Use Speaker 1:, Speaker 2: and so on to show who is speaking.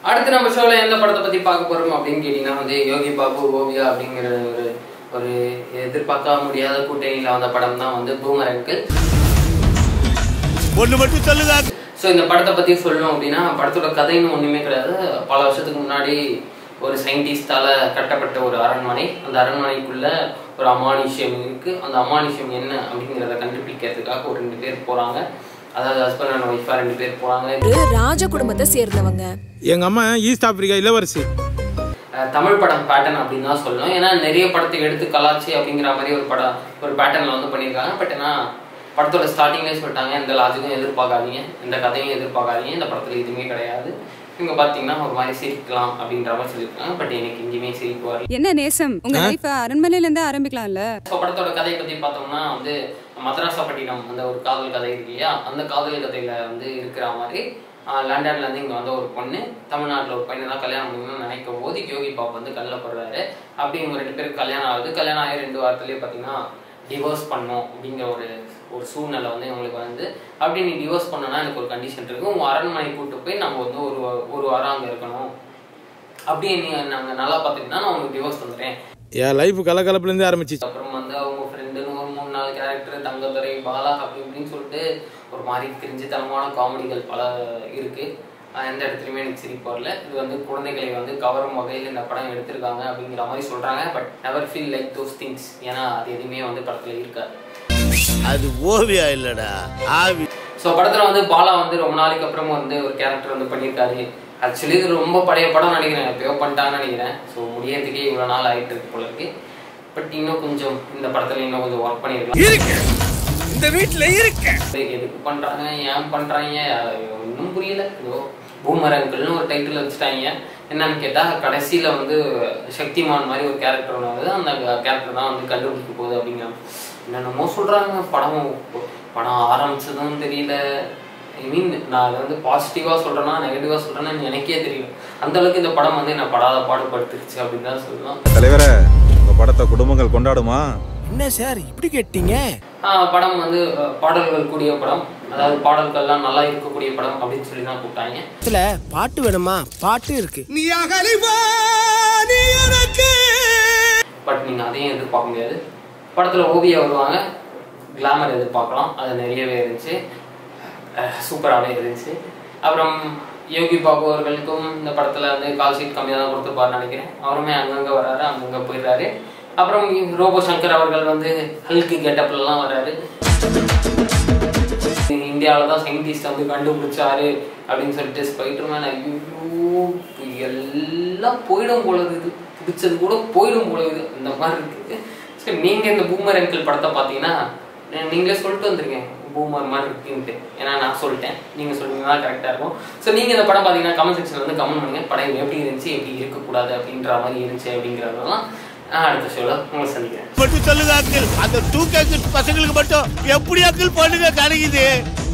Speaker 1: அடுத்து நம்ம ஷோல எந்த படத்தை பத்தி பார்க்க போறோம் அப்படின்னு கேட்டீங்கன்னா வந்து யோகி பாபு ஓவியா அப்படிங்கிற ஒரு ஒரு எதிர்பார்க்க முடியாத கூட்டணியில வந்த படம் தான் வந்து பூமர் அங்கிள்
Speaker 2: ஒண்ணு மட்டும் சொல்லுங்க
Speaker 1: ஸோ இந்த படத்தை பத்தி சொல்லணும் அப்படின்னா படத்தோட கதைன்னு ஒண்ணுமே கிடையாது பல வருஷத்துக்கு முன்னாடி ஒரு சயின்டிஸ்டால கட்டப்பட்ட ஒரு அரண்மனை அந்த அரண்மனைக்குள்ள ஒரு அமானுஷ்யம் இருக்கு அந்த அமானுஷ்யம் என்ன அப்படிங்கிறத கண்டுபிடிக்கிறதுக்காக ஒரு ரெண்டு பேர் போறாங்க அதாவது ஹஸ்பண்ட் அண்ட் ஒய்ஃபா ரெண்டு பேர் போறாங்க
Speaker 3: ஒரு ராஜ குடும்பத்தை சேர்ந்தவங்க
Speaker 4: எங்க அம்மா ஈஸ்ட் ஆப்பிரிக்கா இளவரசி
Speaker 1: அஹ் தமிழ் படம் பேட்டர்ன் அப்படின்னு தான் சொல்லணும் ஏன்னா நிறைய படத்தை எடுத்து கலாச்சி அப்படிங்கிற மாதிரி ஒரு படம் ஒரு பேட்டர்ன்ல வந்து பண்ணியிருக்காங்க பட் ஏன்னா படத்தோட ஸ்டார்டிங்லேயே சொல்லிட்டாங்க எந்த லாஜிக்கும் எதிர்பார்க்காதீங்க எந்த கதையும் எதிர்பார்க்காதீங்க இந்த படத்துல எதுவுமே கிடையாது இவங்க பார்த்தீங்கன்னா ஒரு மாதிரி சிரிக்கலாம் அப்படின்ற மாதிரி சொல்லியிருக்காங்க பட் எனக்கு எங்கேயுமே சிரிப்பு வரல
Speaker 5: என்ன நேசம் உங்க லைஃப் அரண்மனையில இருந்து ஆரம்பிக்கலாம்ல
Speaker 1: இப்போ படத்தோட கதையை பற்றி பார்த்தோம்னா வந்து மதராசப்பட்டினம் அந்த ஒரு காதல் கதை இருக்கு இல்லையா அந்த காதல் கதையில வந்து இருக்கிற மாதிரி ஆஹ் லண்டன்ல இருந்து இங்க வந்த ஒரு பொண்ணு தமிழ்நாட்டுல ஒரு பையனை தான் கல்யாணம் பண்ணணும்னு நினைக்கும் போது யோகி பாப் வந்து கல்ல போடுறாரு அப்படி இவங்க ரெண்டு பேருக்கு கல்யாணம் ஆகுது கல்யாணம் ஆகி ரெண்டு வாரத்துலயே பார்த்தீங்கன்னா டிவோர்ஸ் பண்ணோம் அப்படிங்கிற ஒரு ஒரு சூழ்நிலை வந்து இவங்களுக்கு வந்து அப்படி நீ டிவோர்ஸ் பண்ணனா எனக்கு ஒரு கண்டிஷன் இருக்கு உங்க அரண்மனை கூட்டு போய் நம்ம வந்து ஒரு வா- ஒரு வாரம் அங்க இருக்கணும் அப்படியே நீ நாங்க நல்லா பார்த்துக்கிட்டா நான் உங்களுக்கு டிவோர்ஸ் தந்துடுறேன்
Speaker 4: என் லைஃப் கலகலப்புலேருந்து ஆரம்பிச்சிச்சு
Speaker 1: அப்புறம் வந்து அவங்க ஃப்ரெண்டுன்னு ஒரு மூணு நாலு கேரக்டர் தங்கத்துறை பாலா அப்படி இப்படின்னு சொல்லிட்டு ஒரு மாதிரி கிரிஞ்சித்தனமான காமெடிகள் பல இருக்கு ஆஹ் எந்த இடத்துலையுமே எனக்கு சிரிப்பு வரல இது வந்து குழந்தைகளை வந்து கவரும் வகையில் இந்த படம் எடுத்திருக்காங்க அப்படிங்கிற மாதிரி சொல்றாங்க but never feel like those things ஏன்னா அது எதுவுமே வந்து படத்துல இருக்காது
Speaker 2: அது ஓவியா இல்லடா ஆவி
Speaker 1: ஸோ படத்துல வந்து பாலா வந்து ரொம்ப நாளைக்கு அப்புறம் வந்து ஒரு கேரக்டர் வந்து பண்ணியிருக்காரு ஆக்சுவலி இது ரொம்ப பழைய படம் நினைக்கிறேன் எப்பயோ பண்ணிட்டாங்கன்னு நினைக்கிறேன் ஸோ முடியறதுக்கே இவ்வளோ நாள் ஆயிட்டு இருக்கு போல இருக்கு பட் இன்னும் கொஞ்சம் இந்த படத்துல இன்னும் கொஞ்சம் ஒர்க் பண்ணியிருக்கலாம்
Speaker 2: இருக்கு இந்த வீட்டுல இருக்கு
Speaker 1: எதுக்கு பண்றாங்க ஏன் பண்றாங்க அது ஒன்றும் புரியல ஏதோ பூமர் அங்கிள்னு ஒரு டைட்டில் வச்சுட்டாங்க என்னன்னு கேட்டா கடைசியில வந்து சக்திமான் மாதிரி ஒரு கேரக்டர் ஒன்று வருது அந்த கேரக்டர் தான் வந்து கண்டுபிடிக்க போகுது அப்படிங்கிற என்னென்னமோ சொல்றாங்க படம் படம் ஆரம்பிச்சதும் தெரியல ஐ மீன் நான் அதை வந்து பாசிட்டிவாக சொல்றேன்னா நெகட்டிவாக சொல்றேன்னு எனக்கே தெரியல அந்த அளவுக்கு இந்த படம் வந்து என்ன படாத பாடுபடுத்துருச்சு அப்படின்னு தான் சொல்லலாம்
Speaker 6: தலைவரே உங்க படத்தை குடும்பங்கள் கொண்டாடுமா
Speaker 2: என்ன சார் இப்படி கேட்டீங்க
Speaker 1: ஆஹ் படம் வந்து அஹ், பாடல்கள் கூடிய படம் அதாவது பாடல்கள்லாம் நல்லா இருக்கக்கூடிய படம் அப்படின்னு சொல்லி தான் கூப்பிட்டாங்க
Speaker 2: இதுல பாட்டு வேணுமா பாட்டு இருக்கு நீ நீ எனக்கு
Speaker 1: பட் நீங்கள் அதையும் எதிர்பார்க்க முடியாது படத்தில் ஓவியா வருவாங்க கிளாமர் எதிர்பார்க்கலாம் அது நிறையவே இருந்துச்சு சூப்பராகவே இருந்துச்சு அப்புறம் யோகி பாபு அவர்களுக்கும் இந்த படத்தில் வந்து கால் ஷீட் கம்மியாக தான் கொடுத்துருப்பாருன்னு நினைக்கிறேன் அவருமே அங்கங்கே வராரு அங்கங்கே போயிடுறாரு அப்புறம் ரோபோ சங்கர் அவர்கள் வந்து ஹல்கு கெட்டப்லலாம் வராரு இந்தியாவில் தான் சயின்டிஸ்ட் வந்து கண்டுபிடிச்சாரு அப்படின்னு சொல்லிட்டு ஸ்பைடர்மேன் ஐயோ எல்லாம் போயிடும் போல இது பிடிச்சது கூட போயிடும் போல இது அந்த மாதிரி இருக்கு சரி நீங்கள் இந்த பூமர் அங்கிள் படத்தை பார்த்தீங்கன்னா நீ- நீங்களே சொல்லிட்டு வந்திருக்கேன் பூமர் மாதிரி இருக்குன்ட்டு ஏன்னா நான் சொல்லிட்டேன் நீங்கள் சொல்லிங்கன்னா கரெக்டாக இருக்கும் ஸோ நீங்கள் இந்த படம் பார்த்தீங்கன்னா கமெண்ட் செக்ஷனில் வந்து கமெண்ட் பண்ணுங்க படம் எப்படி இருந்துச்சு எப்படி இருக்கக்கூடாது அப்படின்ற மாதிரி இருந்துச்சு அப்படிங்கிறதெல்லாம் நான் அடுத்த ஷோவில் உங்களை சந்திக்கிறேன்
Speaker 2: மட்டும் சொல்லுங்க அங்கிள் அந்த டூ பசங்களுக்கு மட்டும் எப்படி அங்கிள் பண்ணுங்க கிடைக்குது